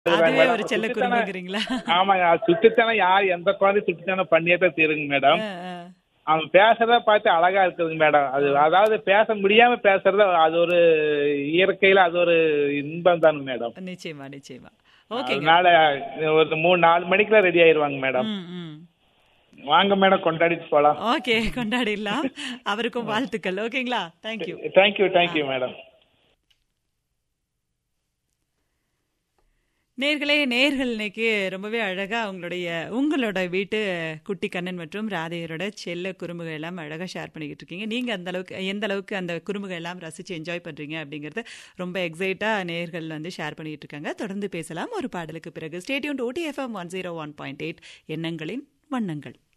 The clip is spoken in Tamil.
அதுவே மேடம். ஒரு செல்ல சுட்டித்தனம் குறும்புங்கிறீங்களா ஆமாங்க அது சுட்டித்தனம் யார் எந்த குழந்தை சுட்டித்தனம் பண்ணியே தான் தீருங்க மேடம் ஆ, ஆ. அவன் பேசுறத பார்த்து அழகா இருக்குதுங்க மேடம் அது அதாவது பேச முடியாம பேசுறது அது ஒரு இயற்கையில அது ஒரு இன்பம் தானே மேடம் நிச்சயமா நிச்சயமா ஓகேங்க அதனால ஒரு மூணு நாலு மணிக்கெல்லாம் ரெடி ஆயிருவாங்க மேடம் ம் ம் வாங்க மேடம் கொண்டாடிட்டு போலாம் ஓகே கொண்டாடிடலாம் அவருக்கும் வாழ்த்துக்கள் ஓகேங்களா தேங்க்யூ தேங்க்யூ தேங்க்யூ மேடம் நேர்களே நேர்கள் இன்னைக்கு ரொம்பவே அழகா உங்களுடைய உங்களோட வீட்டு குட்டி கண்ணன் மற்றும் ராதையரோட செல்ல குறும்புகள் எல்லாம் அழகா ஷேர் பண்ணிக்கிட்டு இருக்கீங்க நீங்க அந்த அளவுக்கு எந்த அளவுக்கு அந்த குறும்புகள் எல்லாம் ரசிச்சு என்ஜாய் பண்றீங்க அப்படிங்கறத ரொம்ப எக்ஸைட்டா நேர்கள் வந்து ஷேர் பண்ணிட்டு இருக்காங்க தொடர்ந்து பேசலாம் ஒரு பாடலுக்கு பிறகு stadium Ooty FM one zero one point eight எண்ணங்களின் வண்ணங்கள்